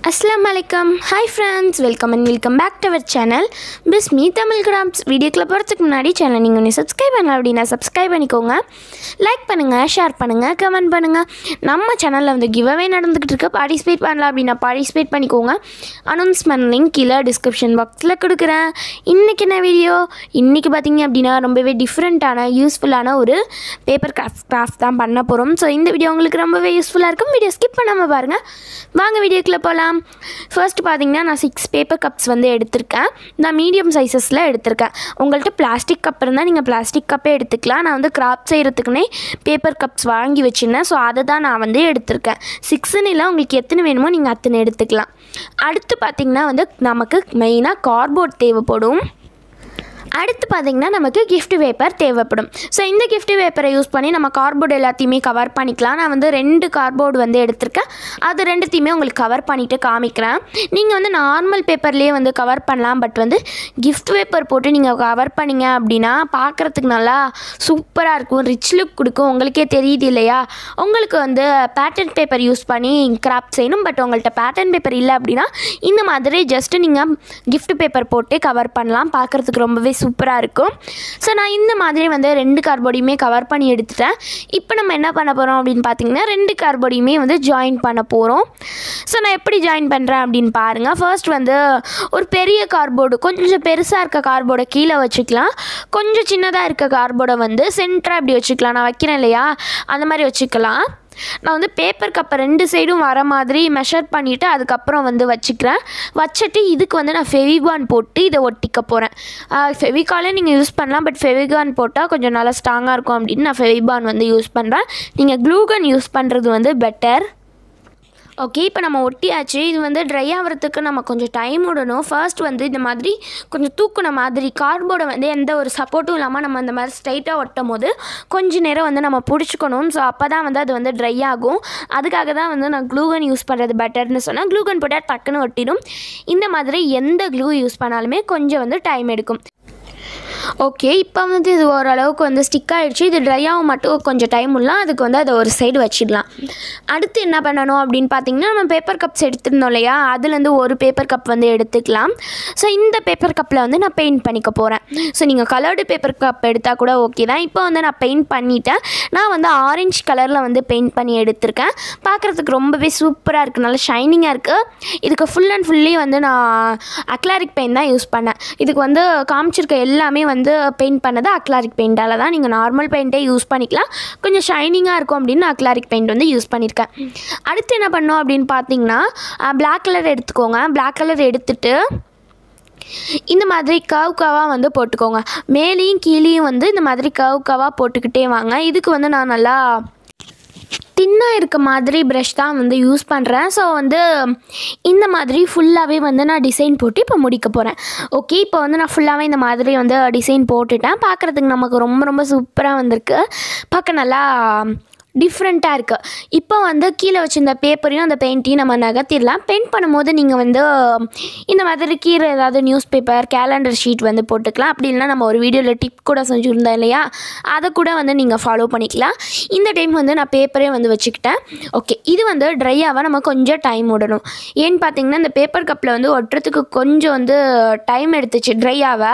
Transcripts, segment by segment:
அஸ்லாம் வலைக்கம் hi friends welcome and welcome back to our channel பிஸ் மீ தமிழ் கிராம்ஸ் வீடியோக்குள்ள போகிறதுக்கு முன்னாடி சேனல் நீங்கள் ஒன்று சப்ஸ்கிரைப் பண்ணல அப்படின்னா சப்ஸ்கிரைப் பண்ணிக்கோங்க லைக் பண்ணுங்கள் ஷேர் பண்ணுங்கள் கமெண்ட் பண்ணுங்கள் நம்ம சேனலில் வந்து கிவ்அவே நடந்துக்கிட்டு இருக்கு பார்ட்டிசிபேட் பண்ணலாம் அப்படின்னா பார்ட்டிசிபேட் பண்ணிக்கோங்க அனௌன்ஸ்மெண்ட் லிங்க் கீழே டிஸ்கிரிப்ஷன் பாக்ஸில் கொடுக்குறேன் இன்றைக்கி என்ன வீடியோ இன்றைக்கி பார்த்தீங்க அப்படின்னா ரொம்பவே டிஃப்ரெண்ட்டான யூஸ்ஃபுல்லான ஒரு பேப்பர் கிராஃப்ட் கிராஃப்ட் தான் பண்ண போகிறோம் ஸோ இந்த வீடியோ உங்களுக்கு ரொம்பவே யூஸ்ஃபுல்லாக இருக்கும் வீடியோ ஸ்கிப் பண்ணாமல் பாருங்கள் வாங்க வீடியோக்குள்ளே போகலாம் ஃபர்ஸ்ட் பார்த்தீங்கன்னா நான் சிக்ஸ் பேப்பர் கப்ஸ் வந்து எடுத்திருக்கேன் நான் மீடியம் சைஸஸில் எடுத்திருக்கேன் உங்கள்கிட்ட பிளாஸ்டிக் கப் இருந்தால் நீங்கள் பிளாஸ்டிக் கப்பே எடுத்துக்கலாம் நான் வந்து கிராஃப்ட் செய்கிறதுக்குனே பேப்பர் கப்ஸ் வாங்கி வச்சுருந்தேன் ஸோ அதை தான் நான் வந்து எடுத்திருக்கேன் சிக்ஸுன்னு இல்லை உங்களுக்கு எத்தனை வேணுமோ நீங்கள் அத்தனை எடுத்துக்கலாம் அடுத்து பார்த்திங்கன்னா வந்து நமக்கு மெயினாக கார்ட்போர்ட் தேவைப்படும் அடுத்து பார்த்திங்கன்னா நமக்கு gift பேப்பர் தேவைப்படும் ஸோ இந்த gift பேப்பரை யூஸ் பண்ணி நம்ம கார்ட்போர்டு எல்லாத்தையுமே கவர் பண்ணிக்கலாம் நான் வந்து ரெண்டு கார்ட்போர்டு வந்து எடுத்திருக்கேன் அது ரெண்டுத்தையுமே உங்களுக்கு கவர் பண்ணிவிட்டு காமிக்கிறேன் நீங்கள் வந்து நார்மல் பேப்பர்லேயே வந்து கவர் பண்ணலாம் பட் வந்து gift பேப்பர் போட்டு நீங்கள் கவர் பண்ணீங்க அப்படின்னா பார்க்குறதுக்கு நல்லா சூப்பராக இருக்கும் ரிச் லுக் கொடுக்கும் உங்களுக்கே தெரியுது இல்லையா உங்களுக்கு வந்து பேட்டர்ன் பேப்பர் யூஸ் பண்ணி கிராஃப்ட் செய்யணும் பட் உங்கள்கிட்ட பேட்டர்ன் பேப்பர் இல்லை அப்படின்னா இந்த மாதிரி ஜஸ்ட்டு நீங்கள் gift பேப்பர் போட்டு கவர் பண்ணலாம் பார்க்குறதுக்கு ரொம்பவே சூப்பராக இருக்கும் ஸோ நான் இந்த மாதிரி வந்து ரெண்டு கார்போர்டையுமே கவர் பண்ணி எடுத்துட்டேன் இப்போ நம்ம என்ன பண்ண போகிறோம் அப்படின்னு பார்த்தீங்கன்னா ரெண்டு கார்போர்டையுமே வந்து ஜாயின் பண்ண போகிறோம் ஸோ நான் எப்படி ஜாயின் பண்ணுறேன் அப்படின்னு பாருங்கள் ஃபர்ஸ்ட் வந்து ஒரு பெரிய கார்போர்டு கொஞ்சம் பெருசாக இருக்க கார்போர்டை கீழே வச்சுக்கலாம் கொஞ்சம் சின்னதாக இருக்க கார்போர்டை வந்து சென்டராக இப்படி வச்சுக்கலாம் நான் வைக்கிறேன் இல்லையா அந்த மாதிரி வச்சுக்கலாம் நான் வந்து பேப்பர் கப்பை ரெண்டு சைடும் வர மாதிரி மெஷர் பண்ணிவிட்டு அதுக்கப்புறம் வந்து வச்சுக்கிறேன் வச்சுட்டு இதுக்கு வந்து நான் ஃபெவிகான் போட்டு இதை ஒட்டிக்க போகிறேன் ஃபெவிகாலே நீங்கள் யூஸ் பண்ணலாம் பட் ஃபெவிகான் போட்டால் கொஞ்சம் நல்லா ஸ்ட்ராங்காக இருக்கும் அப்படின்னு நான் ஃபெவிகான் வந்து யூஸ் பண்ணுறேன் நீங்கள் க்ளூகன் யூஸ் பண்ணுறது வந்து பெட்டர் ஓகே இப்போ நம்ம ஒட்டியாச்சு இது வந்து ட்ரை ஆகிறதுக்கு நம்ம கொஞ்சம் டைம் விடணும் ஃபர்ஸ்ட் வந்து இந்த மாதிரி கொஞ்சம் தூக்குன மாதிரி கார்ட்போர்டை வந்து எந்த ஒரு சப்போர்ட்டும் இல்லாமல் நம்ம இந்த மாதிரி ஸ்ட்ரைட்டாக ஒட்டும் போது கொஞ்ச நேரம் வந்து நம்ம பிடிச்சிக்கணும் ஸோ அப்போ தான் வந்து அது வந்து ட்ரை ஆகும் அதுக்காக தான் வந்து நான் க்ளூகன் யூஸ் பண்ணுறது பெட்டர்னு சொன்னேன் க்ளூகன் போட்டால் டக்குன்னு ஒட்டிடும் இந்த மாதிரி எந்த க்ளூ யூஸ் பண்ணாலுமே கொஞ்சம் வந்து டைம் எடுக்கும் ஓகே இப்போ வந்து இது ஓரளவுக்கு வந்து ஸ்டிக் ஆகிடுச்சு இது ட்ரை ஆகும் மட்டும் கொஞ்சம் டைம் உள்ள அதுக்கு வந்து அதை ஒரு சைடு வச்சிடலாம் அடுத்து என்ன பண்ணணும் அப்படின்னு பார்த்தீங்கன்னா நம்ம பேப்பர் கப்ஸ் எடுத்திருந்தோம் இல்லையா அதுலேருந்து ஒரு பேப்பர் கப் வந்து எடுத்துக்கலாம் ஸோ இந்த பேப்பர் கப்பில் வந்து நான் பெயிண்ட் பண்ணிக்க போகிறேன் ஸோ நீங்கள் கலர்டு பேப்பர் கப் எடுத்தால் கூட ஓகே தான் இப்போ வந்து நான் பெயிண்ட் பண்ணிட்டேன் நான் வந்து ஆரஞ்சு கலரில் வந்து பெயிண்ட் பண்ணி எடுத்திருக்கேன் பார்க்குறதுக்கு ரொம்பவே சூப்பராக இருக்குது நல்லா ஷைனிங்காக இருக்குது இதுக்கு ஃபுல் அண்ட் ஃபுல்லி வந்து நான் அக்லாரிக் பெயிண்ட் தான் யூஸ் பண்ணேன் இதுக்கு வந்து காமிச்சிருக்க எல்லாமே வந்து பெயிண்ட் பண்ணது அக்லாரிக் பெயிண்டால் தான் நீங்கள் நார்மல் பெயிண்ட்டே யூஸ் பண்ணிக்கலாம் கொஞ்சம் ஷைனிங்காக இருக்கும் அப்படின்னு நான் அக்லாரிக் பெயிண்ட் வந்து யூஸ் பண்ணியிருக்கேன் அடுத்து என்ன பண்ணோம் அப்படின்னு பார்த்தீங்கன்னா பிளாக் கலர் எடுத்துக்கோங்க பிளாக் கலர் எடுத்துட்டு இந்த மாதிரி கவ் கவாக வந்து போட்டுக்கோங்க மேலேயும் கீழேயும் வந்து இந்த மாதிரி கவ் கவாக போட்டுக்கிட்டே வாங்க இதுக்கு வந்து நான் நல்லா தின்னாக இருக்க மாதிரி ப்ரஷ் தான் வந்து யூஸ் பண்ணுறேன் ஸோ வந்து இந்த மாதிரி ஃபுல்லாகவே வந்து நான் டிசைன் போட்டு இப்போ முடிக்க போகிறேன் ஓகே இப்போ வந்து நான் ஃபுல்லாகவே இந்த மாதிரி வந்து டிசைன் போட்டுட்டேன் பார்க்குறதுக்கு நமக்கு ரொம்ப ரொம்ப சூப்பராக வந்திருக்கு பார்க்க நல்லா டிஃப்ரெண்ட்டாக இருக்குது இப்போ வந்து கீழே வச்சிருந்த பேப்பரையும் அந்த பெயிண்ட்டையும் நம்ம நகர்த்திடலாம் பெயிண்ட் பண்ணும்போது நீங்கள் வந்து இந்த மாதிரி கீழே ஏதாவது நியூஸ் பேப்பர் கேலண்டர் ஷீட் வந்து போட்டுக்கலாம் அப்படி இல்லைனா நம்ம ஒரு வீடியோவில் டிப் கூட செஞ்சுருந்தோம் இல்லையா அதை கூட வந்து நீங்கள் ஃபாலோ பண்ணிக்கலாம் இந்த டைம் வந்து நான் பேப்பரே வந்து வச்சுக்கிட்டேன் ஓகே இது வந்து ட்ரை ஆக நம்ம கொஞ்சம் டைம் விடணும் ஏன்னு பார்த்தீங்கன்னா இந்த பேப்பர் கப்பில் வந்து ஒட்டுறதுக்கு கொஞ்சம் வந்து டைம் எடுத்துச்சு ட்ரை ஆக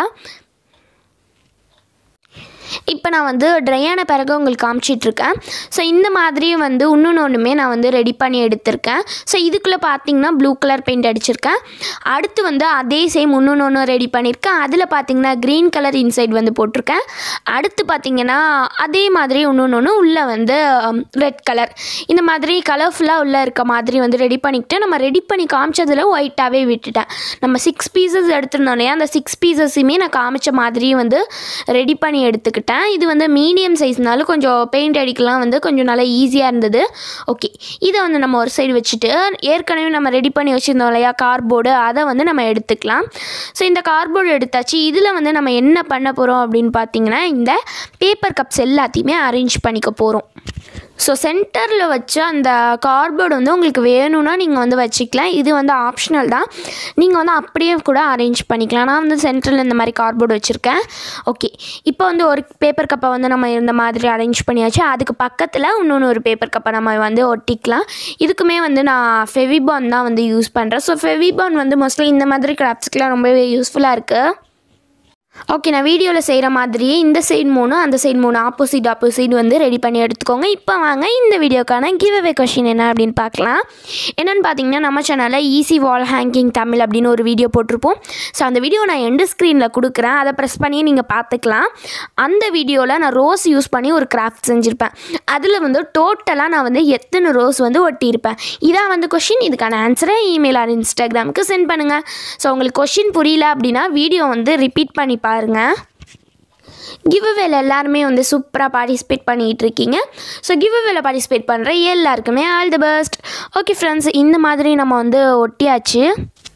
இப்போ நான் வந்து ட்ரையான பிறகு உங்களுக்கு காமிச்சிட்ருக்கேன் ஸோ இந்த மாதிரியும் வந்து இன்னொன்று ஒன்றுமே நான் வந்து ரெடி பண்ணி எடுத்திருக்கேன் ஸோ இதுக்குள்ளே பார்த்தீங்கன்னா ப்ளூ கலர் பெயிண்ட் அடிச்சிருக்கேன் அடுத்து வந்து அதே சேம் இன்னொன்று ஒன்று ரெடி பண்ணியிருக்கேன் அதில் பார்த்தீங்கன்னா க்ரீன் கலர் இன்சைட் வந்து போட்டிருக்கேன் அடுத்து பார்த்தீங்கன்னா அதே மாதிரி இன்னொன்று ஒன்று உள்ளே வந்து ரெட் கலர் இந்த மாதிரி கலர்ஃபுல்லாக உள்ளே இருக்க மாதிரி வந்து ரெடி பண்ணிக்கிட்டு நம்ம ரெடி பண்ணி காமிச்சதில் ஒயிட்டாகவே விட்டுட்டேன் நம்ம சிக்ஸ் பீசஸ் எடுத்திருந்தோம் இல்லையா அந்த சிக்ஸ் பீசஸுமே நான் காமிச்ச மாதிரியும் வந்து ரெடி பண்ணி எடுத்துக்கிட்டேன் இது வந்து மீடியம் சைஸ்னாலும் கொஞ்சம் பெயிண்ட் அடிக்கலாம் வந்து கொஞ்சம் நல்லா ஈஸியாக இருந்தது ஓகே இதை வந்து நம்ம ஒரு சைடு வச்சுட்டு ஏற்கனவே நம்ம ரெடி பண்ணி வச்சுருந்தோம் இல்லையா கார்போர்டு அதை வந்து நம்ம எடுத்துக்கலாம் ஸோ இந்த கார்போர்டு எடுத்தாச்சு இதில் வந்து நம்ம என்ன பண்ண போகிறோம் அப்படின்னு பார்த்தீங்கன்னா இந்த பேப்பர் கப்ஸ் எல்லாத்தையுமே அரேஞ்ச் பண்ணிக்க போகிறோம் ஸோ சென்டரில் வச்ச அந்த கார்போர்டு வந்து உங்களுக்கு வேணும்னா நீங்கள் வந்து வச்சுக்கலாம் இது வந்து ஆப்ஷனல் தான் நீங்கள் வந்து அப்படியே கூட அரேஞ்ச் பண்ணிக்கலாம் நான் வந்து சென்டரில் இந்த மாதிரி கார்போர்டு வச்சுருக்கேன் ஓகே இப்போ வந்து ஒரு பேப்பர் கப்பை வந்து நம்ம இந்த மாதிரி அரேஞ்ச் பண்ணியாச்சு அதுக்கு பக்கத்தில் இன்னொன்று ஒரு பேப்பர் கப்பை நம்ம வந்து ஒட்டிக்கலாம் இதுக்குமே வந்து நான் ஃபெவிபான் தான் வந்து யூஸ் பண்ணுறேன் ஸோ ஃபெவிபான் வந்து மோஸ்ட்லி இந்த மாதிரி கிராஃப்ட்ஸ்க்குலாம் ரொம்பவே யூஸ்ஃபுல்லாக இருக்குது ஓகே நான் வீடியோவில் செய்கிற மாதிரியே இந்த சைடு மூணு அந்த சைடு மூணு ஆப்போசிட் ஆப்போசிட் வந்து ரெடி பண்ணி எடுத்துக்கோங்க இப்போ வாங்க இந்த வீடியோக்கான கிவ் அவே கொஷின் என்ன அப்படின்னு பார்க்கலாம் என்னென்னு பார்த்தீங்கன்னா நம்ம சேனலில் ஈஸி வால் ஹேங்கிங் தமிழ் அப்படின்னு ஒரு வீடியோ போட்டிருப்போம் ஸோ அந்த வீடியோ நான் எண்டு ஸ்க்ரீனில் கொடுக்குறேன் அதை ப்ரெஸ் பண்ணி நீங்கள் பார்த்துக்கலாம் அந்த வீடியோவில் நான் ரோஸ் யூஸ் பண்ணி ஒரு கிராஃப்ட் செஞ்சுருப்பேன் அதில் வந்து டோட்டலாக நான் வந்து எத்தனை ரோஸ் வந்து ஒட்டியிருப்பேன் இதான் வந்து கொஷின் இதுக்கான ஆன்சரை இமெயில் ஆர் இன்ஸ்டாகிராமுக்கு சென்ட் பண்ணுங்கள் ஸோ உங்களுக்கு கொஷின் புரியல அப்படின்னா வீடியோ வந்து ரிப்பீட் பண்ணி பாருங்கள் கிவ்அவேல எல்லாருமே வந்து சூப்பராக பார்ட்டிசிபேட் பண்ணிகிட்டு இருக்கீங்க ஸோ கிவ்அவேல பார்ட்டிசிபேட் பண்ணுற எல்லாருக்குமே all the best okay friends இந்த மாதிரி நம்ம வந்து ஒட்டியாச்சு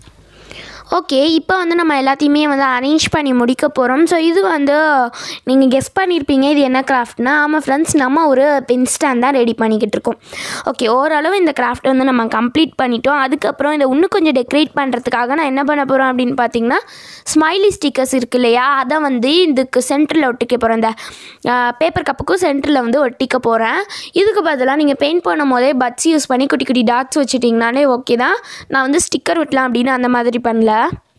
ஓகே இப்போ வந்து நம்ம எல்லாத்தையுமே வந்து அரேஞ்ச் பண்ணி முடிக்க போகிறோம் ஸோ இது வந்து நீங்கள் கெஸ் பண்ணியிருப்பீங்க இது என்ன கிராஃப்ட்னா ஆமாம் ஃப்ரெண்ட்ஸ் நம்ம ஒரு பென் ஸ்டாண்ட் தான் ரெடி பண்ணிக்கிட்டு இருக்கோம் ஓகே ஓரளவு இந்த கிராஃப்ட் வந்து நம்ம கம்ப்ளீட் பண்ணிட்டோம் அதுக்கப்புறம் இதை இன்னும் கொஞ்சம் டெக்கரேட் பண்ணுறதுக்காக நான் என்ன பண்ண போகிறோம் அப்படின்னு பார்த்தீங்கன்னா ஸ்மைலி ஸ்டிக்கர்ஸ் இருக்கு இல்லையா அதை வந்து இதுக்கு சென்டரில் ஒட்டிக்க போகிறேன் இந்த பேப்பர் கப்புக்கும் சென்டரில் வந்து ஒட்டிக்க போகிறேன் இதுக்கு பதிலாக நீங்கள் பெயிண்ட் பண்ணும் போதே பட்ஸ் யூஸ் பண்ணி குட்டி குட்டி டாட்ஸ் வச்சுட்டிங்கனாலே ஓகே தான் நான் வந்து ஸ்டிக்கர் ஒட்டலாம் அப்படின்னு அந்த மாதிரி பண்ணல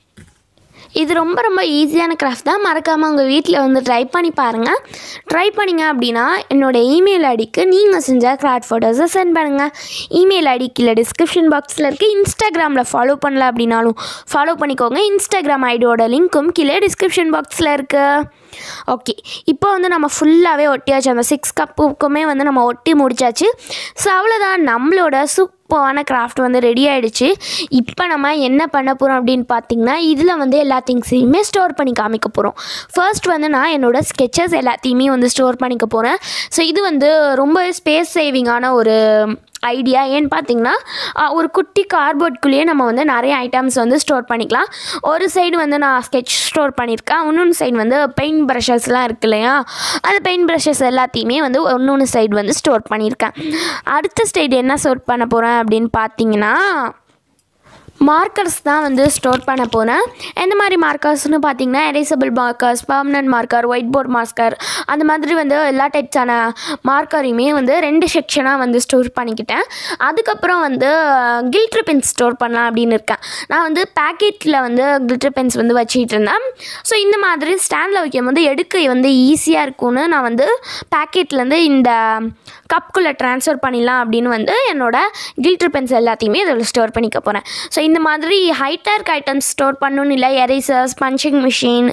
இது ரொம்ப ரொம்ப ஈஸியான கிராஃப்ட் தான் மறக்காமல் உங்கள் வீட்டில் வந்து ட்ரை பண்ணி பாருங்கள் ட்ரை பண்ணிங்க அப்படின்னா என்னோடய இமெயில் ஐடிக்கு நீங்கள் செஞ்ச கிராஃப்ட் ஃபோட்டோஸை சென்ட் பண்ணுங்கள் இமெயில் ஐடி கீழே டிஸ்கிரிப்ஷன் பாக்ஸில் இருக்குது இன்ஸ்டாகிராமில் ஃபாலோ பண்ணல அப்படின்னாலும் ஃபாலோ பண்ணிக்கோங்க இன்ஸ்டாகிராம் ஐடியோட லிங்க்கும் கீழே டிஸ்கிரிப்ஷன் பாக்ஸில் இருக்குது ஓகே இப்போ வந்து நம்ம ஃபுல்லாகவே ஒட்டியாச்சு அந்த சிக்ஸ் கப்புக்குமே வந்து நம்ம ஒட்டி முடிச்சாச்சு ஸோ அவ்வளோதான் நம்மளோட சூப்பரான கிராஃப்ட் வந்து ரெடி ஆகிடுச்சு இப்போ நம்ம என்ன பண்ண போகிறோம் அப்படின்னு பார்த்தீங்கன்னா இதில் வந்து எல்லா திங்ஸையுமே ஸ்டோர் பண்ணி காமிக்க போகிறோம் ஃபர்ஸ்ட் வந்து நான் என்னோடய ஸ்கெச்சஸ் எல்லாத்தையுமே வந்து ஸ்டோர் பண்ணிக்க போகிறேன் ஸோ இது வந்து ரொம்ப ஸ்பேஸ் சேவிங்கான ஒரு ஐடியா ஏன்னு பார்த்தீங்கன்னா அஹ், ஒரு குட்டி கார்போர்ட்குள்ளேயே நம்ம வந்து நிறைய ஐட்டம்ஸ் வந்து ஸ்டோர் பண்ணிக்கலாம் ஒரு சைடு வந்து நான் ஸ்கெட்ச் ஸ்டோர் பண்ணியிருக்கேன் இன்னொன்று சைடு வந்து பெயிண்ட் ப்ரஷஸ்லாம் இருக்கு இல்லையா அந்த பெயிண்ட் ப்ரஷஸ் எல்லாத்தையுமே வந்து இன்னொன்று சைடு வந்து ஸ்டோர் பண்ணியிருக்கேன் அடுத்த சைடு என்ன ஸ்டோர் பண்ண போகிறேன் அப்படின்னு பார்த்தீங்கன்னா மார்க்கர்ஸ் தான் வந்து ஸ்டோர் பண்ண போனேன் எந்த மாதிரி மார்க்கர்ஸ்னு பார்த்தீங்கன்னா erasable markers permanent marker whiteboard marker அந்த மாதிரி வந்து எல்லா டைப்ஸான மார்க்கரையுமே வந்து ரெண்டு செக்ஷனாக வந்து ஸ்டோர் பண்ணிக்கிட்டேன் அதுக்கப்புறம் வந்து கில்ட்ரு பென் ஸ்டோர் பண்ணலாம் அப்படின்னு இருக்கேன் நான் வந்து பேக்கெட்டில் வந்து கில்ட்ரு பென்ஸ் வந்து வச்சுக்கிட்டு இருந்தேன் ஸோ இந்த மாதிரி ஸ்டாண்டில் வைக்கும் போது எடுக்க வந்து ஈஸியாக இருக்கும்னு நான் வந்து பேக்கெட்லேருந்து இந்த கப்புக்குள்ளே ட்ரான்ஸ்ஃபர் பண்ணிடலாம் அப்படின்னு வந்து என்னோட கில்ட்ரு பென்ஸ் எல்லாத்தையுமே இதில் ஸ்டோர் பண்ணிக்க போகிறேன் ஸோ இந்த மாதிரி ஹைட்டர்க் ஐட்டம்ஸ் ஸ்டோர் பண்ணணும்னு இல்லை erasers punching machine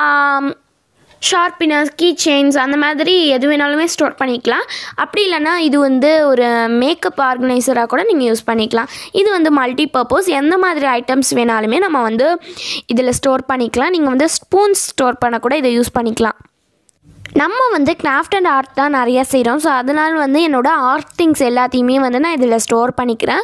sharpeners key chains அந்த மாதிரி எது வேணாலுமே ஸ்டோர் பண்ணிக்கலாம் அப்படி இல்லைன்னா இது வந்து ஒரு மேக்கப் ஆர்கனைசராக கூட நீங்கள் யூஸ் பண்ணிக்கலாம் இது வந்து மல்டி பர்பஸ் எந்த மாதிரி ஐட்டம்ஸ் வேணாலுமே நம்ம வந்து இதில் ஸ்டோர் பண்ணிக்கலாம் நீங்கள் வந்து ஸ்பூன்ஸ் ஸ்டோர் பண்ண கூட இதை யூஸ் பண்ணிக்கலாம் நம்ம வந்து கிராஃப்ட் அண்ட் ஆர்ட் தான் நிறைய செய்கிறோம் ஸோ அதனால் வந்து என்னோடய ஆர்ட் திங்ஸ் எல்லாத்தையுமே வந்து நான் இதில் ஸ்டோர் பண்ணிக்கிறேன்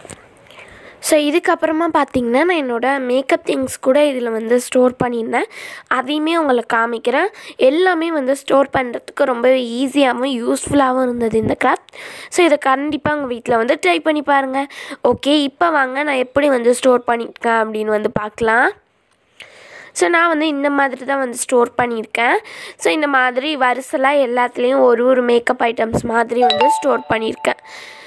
ஸோ இதுக்கப்புறமா பார்த்தீங்கன்னா நான் என்னோடய மேக்கப் திங்ஸ் கூட இதில் வந்து ஸ்டோர் பண்ணியிருந்தேன் அதையுமே உங்களுக்கு காமிக்கிறேன் எல்லாமே வந்து ஸ்டோர் பண்ணுறதுக்கு ரொம்ப ஈஸியாகவும் யூஸ்ஃபுல்லாகவும் இருந்தது இந்த கிராஃப்ட் ஸோ இதை கண்டிப்பாக உங்கள் வீட்டில் வந்து ட்ரை பண்ணி பாருங்கள் ஓகே இப்போ வாங்க நான் எப்படி வந்து ஸ்டோர் பண்ணியிருக்கேன் அப்படின்னு வந்து பார்க்கலாம் ஸோ நான் வந்து இந்த மாதிரி தான் வந்து ஸ்டோர் பண்ணியிருக்கேன் ஸோ இந்த மாதிரி வரிசலாக எல்லாத்துலேயும் ஒரு ஒரு மேக்கப் ஐட்டம்ஸ் மாதிரி வந்து ஸ்டோர் பண்ணியிருக்கேன்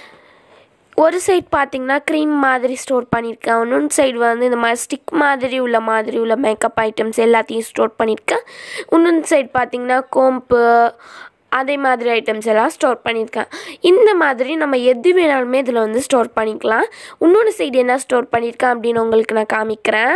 ஒரு சைடு பார்த்தீங்கன்னா க்ரீம் மாதிரி ஸ்டோர் பண்ணியிருக்கேன் இன்னொன்று சைடு வந்து இந்த மாதிரி ஸ்டிக் மாதிரி உள்ள மாதிரி உள்ள மேக்கப் ஐட்டம்ஸ் எல்லாத்தையும் ஸ்டோர் பண்ணியிருக்கேன் இன்னொன்று சைடு பார்த்தீங்கன்னா கோம்பு அதே மாதிரி ஐட்டம்ஸ் எல்லாம் ஸ்டோர் பண்ணியிருக்கேன் இந்த மாதிரி நம்ம எது வேணாலுமே இதில் வந்து ஸ்டோர் பண்ணிக்கலாம் இன்னொன்று சைடு என்ன ஸ்டோர் பண்ணியிருக்கேன் அப்படின்னு உங்களுக்கு நான் காமிக்கிறேன்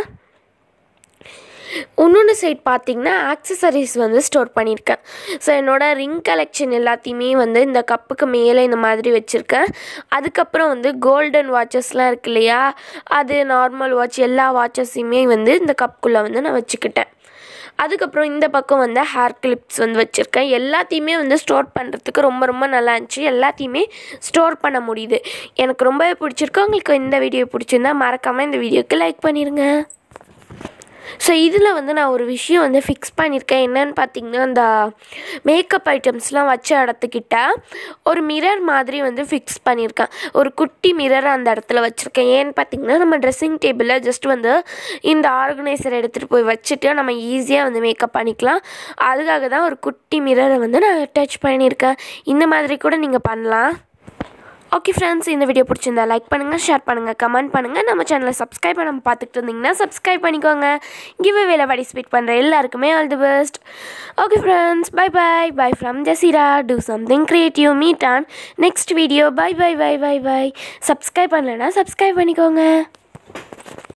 இன்னொன்று சைட் பார்த்தீங்கன்னா ஆக்சசரிஸ் வந்து ஸ்டோர் பண்ணியிருக்கேன் ஸோ என்னோடய ரிங் கலெக்ஷன் எல்லாத்தையுமே வந்து இந்த கப்புக்கு மேலே இந்த மாதிரி வச்சுருக்கேன் அதுக்கப்புறம் வந்து கோல்டன் வாட்சஸ்லாம் இருக்கு இல்லையா அது நார்மல் வாட்ச் எல்லா வாட்சஸையுமே வந்து இந்த கப்புக்குள்ளே வந்து நான் வச்சுக்கிட்டேன் அதுக்கப்புறம் இந்த பக்கம் வந்து ஹேர் கிளிப்ஸ் வந்து வச்சுருக்கேன் எல்லாத்தையுமே வந்து ஸ்டோர் பண்ணுறதுக்கு ரொம்ப ரொம்ப நல்லா இருந்துச்சு எல்லாத்தையுமே ஸ்டோர் பண்ண முடியுது எனக்கு ரொம்பவே பிடிச்சிருக்கு உங்களுக்கு இந்த வீடியோ பிடிச்சிருந்தா மறக்காமல் இந்த வீடியோக்கு லைக் பண்ணிடுங்க ஸோ இதில் வந்து நான் ஒரு விஷயம் வந்து ஃபிக்ஸ் பண்ணியிருக்கேன் என்னன்னு பார்த்தீங்கன்னா அந்த மேக்கப் ஐட்டம்ஸ்லாம் வச்ச இடத்துக்கிட்ட ஒரு மிரர் மாதிரி வந்து ஃபிக்ஸ் பண்ணியிருக்கேன் ஒரு குட்டி மிரர் அந்த இடத்துல வச்சுருக்கேன் ஏன்னு பார்த்தீங்கன்னா நம்ம ட்ரெஸ்ஸிங் டேபிளில் ஜஸ்ட் வந்து இந்த ஆர்கனைசர் எடுத்துகிட்டு போய் வச்சுட்டு நம்ம ஈஸியாக வந்து மேக்கப் பண்ணிக்கலாம் அதுக்காக தான் ஒரு குட்டி மிரரை வந்து நான் அட்டாச் பண்ணியிருக்கேன் இந்த மாதிரி கூட நீங்கள் பண்ணலாம் ஓகே ஃப்ரெண்ட்ஸ் இந்த வீடியோ பிடிச்சிருந்தா லைக் பண்ணுங்கள் ஷேர் பண்ணுங்கள் கமெண்ட் பண்ணுங்கள் நம்ம சேனலை சப்ஸ்கிரைப் பண்ண பார்த்துட்டு இருந்தீங்கன்னா சப்ஸ்கிரைப் பண்ணிக்கோங்க கிவ் வேல பார்ட்டிசிபேட் பண்ணுற எல்லாருக்குமே all the best okay friends bye bye bye from Jazeera do something creative meet on next video bye bye bye bye bye subscribe பண்ணலைன்னா சப்ஸ்கிரைப் பண்ணிக்கோங்க